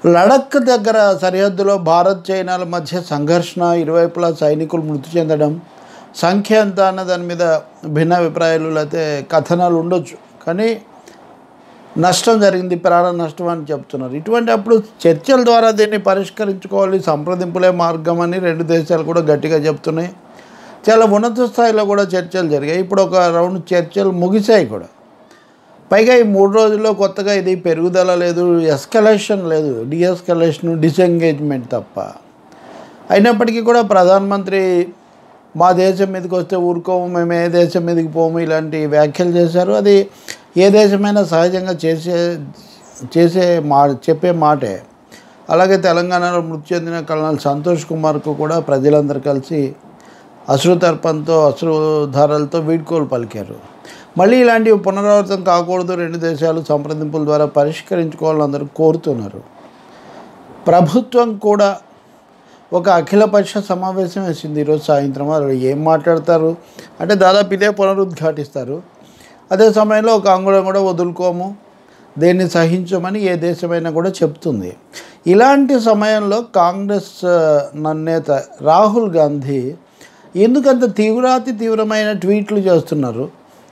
లడక్ దగ్గర సరిహద్దులో భారత్ చైనాల మధ్య సంఘర్షణ ఇరువైపులా సైనికులు మృతి చెందడం సంఖ్య ఎంత అన్న దాని మీద భిన్న అభిప్రాయాలు లేకపోతే కథనాలు ఉండొచ్చు కానీ నష్టం జరిగింది ప్రాణ నష్టం అని చెప్తున్నారు ఇటువంటి అప్పుడు చర్చల ద్వారా దీన్ని పరిష్కరించుకోవాలి సంప్రదింపులే మార్గం అని రెండు దేశాలు కూడా గట్టిగా చెప్తున్నాయి చాలా ఉన్నత స్థాయిలో కూడా చర్చలు జరిగాయి ఇప్పుడు ఒక రౌండ్ చర్చలు ముగిశాయి కూడా పైగా ఈ మూడు రోజుల్లో కొత్తగా ఇది పెరుగుదల లేదు ఎస్కలేషన్ లేదు డిఎస్కలేషన్ డిసెంగేజ్మెంట్ తప్ప అయినప్పటికీ కూడా ప్రధానమంత్రి మా దేశం మీదకి వస్తే ఊరుకోము మేము ఏ దేశం మీదకి పోము ఇలాంటి వ్యాఖ్యలు చేశారు అది ఏ దేశమైనా సహజంగా చేసే చేసే మా చెప్పే మాటే అలాగే తెలంగాణలో మృతి చెందిన కల్నల్ సంతోష్ కుమార్కు కూడా ప్రజలందరూ కలిసి అశ్రుతర్పంతో అశ్రుధారలతో వీడ్కోలు పలికారు మళ్ళీ ఇలాంటివి పునరావృతం కాకూడదు రెండు దేశాలు సంప్రదింపుల ద్వారా పరిష్కరించుకోవాలని అందరూ కోరుతున్నారు ప్రభుత్వం కూడా ఒక అఖిలపక్ష సమావేశం వేసింది ఈరోజు సాయంత్రం వాళ్ళు ఏం మాట్లాడతారు అంటే దాదాపు ఇదే పునరుద్ఘాటిస్తారు అదే సమయంలో ఒక అంగుళం కూడా వదులుకోము దేన్ని సహించమని ఏ దేశమైనా కూడా చెప్తుంది ఇలాంటి సమయంలో కాంగ్రెస్ ఆ, నేత రాహుల్ గాంధీ ఎందుకంత తీవ్రాతి తీవ్రమైన ట్వీట్లు చేస్తున్నారు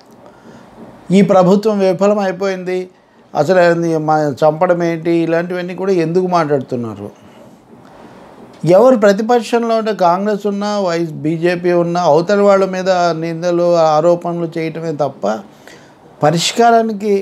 ఈ ప్రభుత్వం విఫలం అయిపోయింది అసలు అది మా చంపడం ఏంటి ఇలాంటివన్నీ కూడా ఎందుకు మాట్లాడుతున్నారు ఎవరు ప్రతిపక్షంలో ఉంటే కాంగ్రెస్ ఉన్నా వైస్ బీజేపీ ఉన్నా అవతల వాళ్ళ మీద నిందలు ఆరోపణలు చేయటమే తప్ప పరిష్కారానికి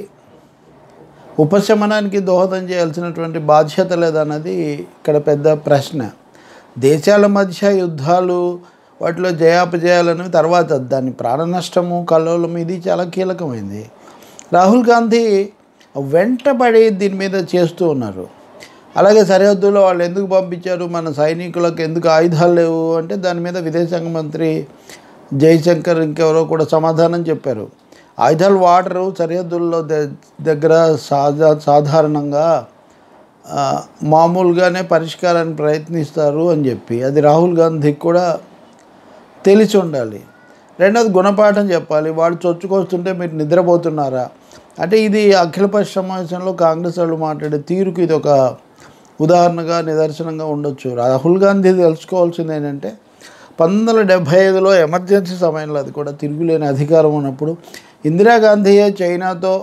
ఉపశమనానికి దోహదం చేయాల్సినటువంటి బాధ్యత లేదన్నది ఇక్కడ పెద్ద ప్రశ్న దేశాల మధ్య యుద్ధాలు వాటిలో జయాపజయాలనేవి తర్వాత దాని ప్రాణ నష్టము కల్లోలం ఇది చాలా కీలకమైంది రాహుల్ గాంధీ వెంటబడి దీని మీద చేస్తూ ఉన్నారు అలాగే సరిహద్దులో వాళ్ళు ఎందుకు పంపించారు మన సైనికులకు ఎందుకు ఆయుధాలు లేవు అంటే దాని మీద విదేశాంగ మంత్రి జయశంకర్ ఇంకెవరో కూడా సమాధానం చెప్పారు ఆయుధాలు వాడరు సరిహద్దుల్లో ద- దగ్గర సాధా సాధారణంగా ఆ, మామూలుగానే పరిష్కారాన్ని ప్రయత్నిస్తారు అని చెప్పి అది రాహుల్ గాంధీకి కూడా తెలిసి ఉండాలి రెండోది గుణపాఠం చెప్పాలి వాళ్ళు చొచ్చుకొస్తుంటే మీరు నిద్రపోతున్నారా అంటే ఇది అఖిలపక్ష సమావేశంలో కాంగ్రెస్ వాళ్ళు మాట్లాడే తీరుకు ఇది ఒక ఉదాహరణగా నిదర్శనంగా ఉండొచ్చు రాహుల్ గాంధీ తెలుసుకోవాల్సింది ఏంటంటే పంతొమ్మిది వందల డెబ్భై ఐదులో ఎమర్జెన్సీ సమయంలో అది కూడా తిరుగులేని అధికారం ఉన్నప్పుడు ఇందిరాగాంధీయే చైనాతో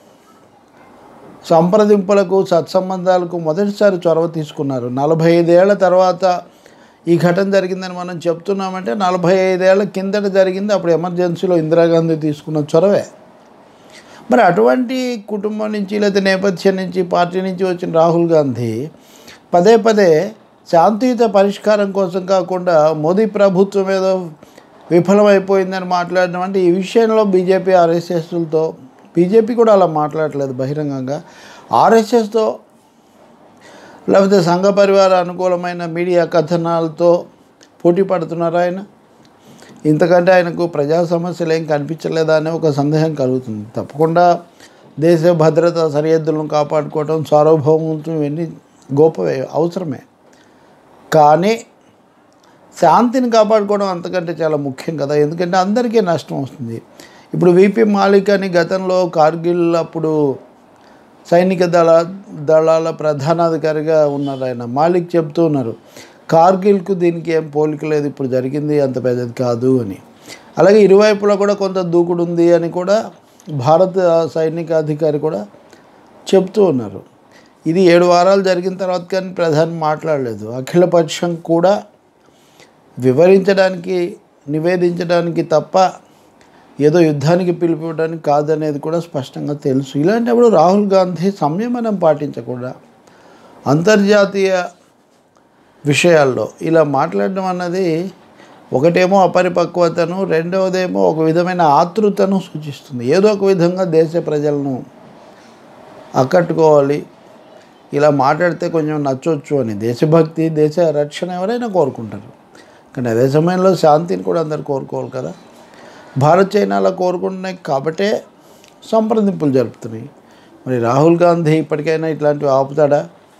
సంప్రదింపులకు సత్సంబంధాలకు మొదటిసారి చొరవ తీసుకున్నారు నలభై ఐదేళ్ల తర్వాత ఈ ఘటన జరిగిందని మనం చెప్తున్నామంటే నలభై ఐదేళ్ల కిందట జరిగింది అప్పుడు ఎమర్జెన్సీలో ఇందిరాగాంధీ తీసుకున్న చొరవే మరి అటువంటి కుటుంబం నుంచి లేదా నేపథ్యం నుంచి పార్టీ నుంచి వచ్చిన రాహుల్ గాంధీ పదే పదే శాంతియుత పరిష్కారం కోసం కాకుండా మోదీ ప్రభుత్వం ఏదో విఫలమైపోయిందని మాట్లాడడం అంటే ఈ విషయంలో బీజేపీ ఆర్ఎస్ఎస్లతో బీజేపీ కూడా అలా మాట్లాడలేదు బహిరంగంగా ఆర్ఎస్ఎస్తో లేకపోతే సంఘ పరివార అనుకూలమైన మీడియా కథనాలతో పోటీ పడుతున్నారు ఆయన ఇంతకంటే ఆయనకు ప్రజా సమస్యలు ఏం కనిపించలేదా అనే ఒక సందేహం కలుగుతుంది తప్పకుండా దేశ భద్రత సరిహద్దులను కాపాడుకోవడం సార్వభౌమత్వం ఇవన్నీ గొప్పవే అవసరమే కానీ శాంతిని కాపాడుకోవడం అంతకంటే చాలా ముఖ్యం కదా ఎందుకంటే అందరికీ నష్టం వస్తుంది ఇప్పుడు విపి మాలిక్ అని గతంలో కార్గిల్ అప్పుడు సైనిక దళ దళాల ప్రధానాధికారిగా ఉన్నారు ఆయన మాలిక్ చెప్తూ ఉన్నారు కార్గిల్కు దీనికి ఏం పోలిక లేదు ఇప్పుడు జరిగింది అంత పెద్దది కాదు అని అలాగే ఇరువైపులా కూడా కొంత దూకుడు ఉంది అని కూడా భారత సైనిక అధికారి కూడా చెప్తూ ఉన్నారు ఇది ఏడు వారాలు జరిగిన తర్వాత కానీ ప్రధాని మాట్లాడలేదు అఖిలపక్షం కూడా వివరించడానికి నివేదించడానికి తప్ప ఏదో యుద్ధానికి పిలిపివ్వడానికి కాదనేది కూడా స్పష్టంగా తెలుసు ఇలాంటప్పుడు రాహుల్ గాంధీ సంయమనం పాటించకుండా అంతర్జాతీయ విషయాల్లో ఇలా మాట్లాడడం అన్నది ఒకటేమో అపరిపక్వతను రెండవదేమో ఒక విధమైన ఆతృతను సూచిస్తుంది ఏదో ఒక విధంగా దేశ ప్రజలను ఆకట్టుకోవాలి ఇలా మాట్లాడితే కొంచెం నచ్చొచ్చు అని దేశభక్తి దేశ రక్షణ ఎవరైనా కోరుకుంటారు కానీ అదే సమయంలో శాంతిని కూడా అందరు కోరుకోవాలి కదా భారత్ చైనాలో కోరుకుంటున్నాయి కాబట్టే సంప్రదింపులు జరుపుతున్నాయి మరి రాహుల్ గాంధీ ఇప్పటికైనా ఇట్లాంటివి ఆపుతాడా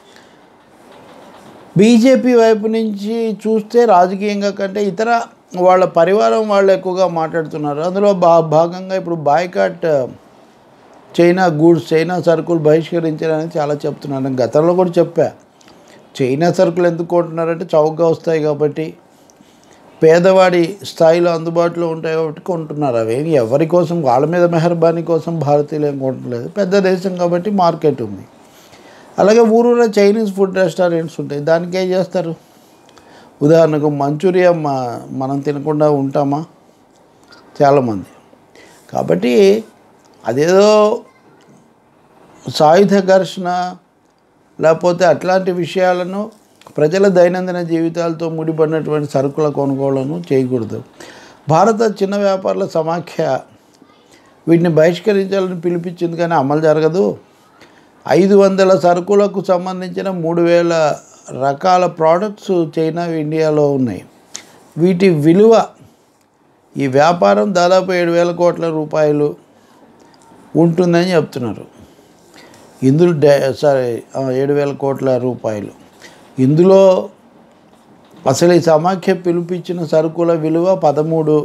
బీజేపీ వైపు నుంచి చూస్తే రాజకీయంగా కంటే ఇతర వాళ్ళ పరివారం వాళ్ళు ఎక్కువగా మాట్లాడుతున్నారు అందులో భా భాగంగా ఇప్పుడు బాయ్కాట్ చైనా గూడ్స్ చైనా సరుకులు బహిష్కరించారని చాలా చెప్తున్నాను నేను గతంలో కూడా చెప్పా చైనా సరుకులు ఎందుకు కొంటున్నారంటే చౌకగా వస్తాయి కాబట్టి పేదవాడి స్థాయిలో అందుబాటులో ఉంటాయి కాబట్టి కొంటున్నారు అవేమి ఎవరి కోసం వాళ్ళ మీద మెహర్బానీ కోసం భారతీయులు ఏం కొంటలేదు పెద్ద దేశం కాబట్టి మార్కెట్ ఉంది అలాగే ఊరూరా చైనీస్ ఫుడ్ రెస్టారెంట్స్ ఉంటాయి దానికి ఏం చేస్తారు ఉదాహరణకు మంచూరియా మ- మనం తినకుండా ఉంటామా చాలామంది కాబట్టి అదేదో సాయుధ ఘర్షణ లేకపోతే అట్లాంటి విషయాలను ప్రజల దైనందిన జీవితాలతో ముడిపడినటువంటి సరుకుల కొనుగోళ్లను చేయకూడదు భారత చిన్న వ్యాపారుల సమాఖ్య వీటిని బహిష్కరించాలని పిలిపించింది కానీ అమలు జరగదు ఐదు వందల సరుకులకు సంబంధించిన మూడు వేల రకాల ప్రోడక్ట్స్ చైనా ఇండియాలో ఉన్నాయి వీటి విలువ ఈ వ్యాపారం దాదాపు ఏడు వేల కోట్ల రూపాయలు ఉంటుందని చెప్తున్నారు ఇందులో డే సారీ ఆ, ఏడు వేల కోట్ల రూపాయలు ఇందులో అసలు ఈ సమాఖ్య పిలిపించిన సరుకుల విలువ పదమూడు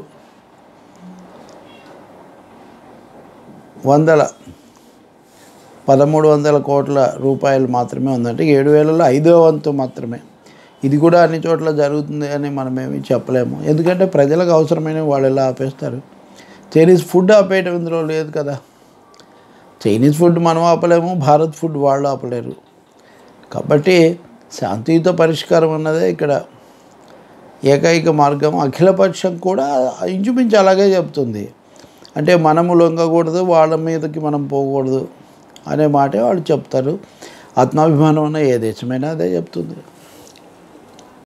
వందల పదమూడు వందల కోట్ల రూపాయలు మాత్రమే ఉందంటే ఏడు వేలలో ఐదో వంతు మాత్రమే ఇది కూడా అన్ని చోట్ల జరుగుతుంది అని మనమేమి చెప్పలేము ఎందుకంటే ప్రజలకు అవసరమైన వాళ్ళు ఎలా ఆపేస్తారు చైనీస్ ఫుడ్ ఆపేయటం ఇందులో లేదు కదా చైనీస్ ఫుడ్ మనం ఆపలేము భారత్ ఫుడ్ వాళ్ళు ఆపలేరు కాబట్టి శాంతియుత పరిష్కారం అన్నదే ఇక్కడ ఏకైక మార్గం అఖిలపక్షం కూడా ఇంచుమించు అలాగే చెప్తుంది అంటే మనము లొంగకూడదు వాళ్ళ మీదకి మనం పోకూడదు అనే మాటే వాళ్ళు చెప్తారు ఆత్మాభిమానం అన్న ఏ దేశమైనా అదే చెప్తుంది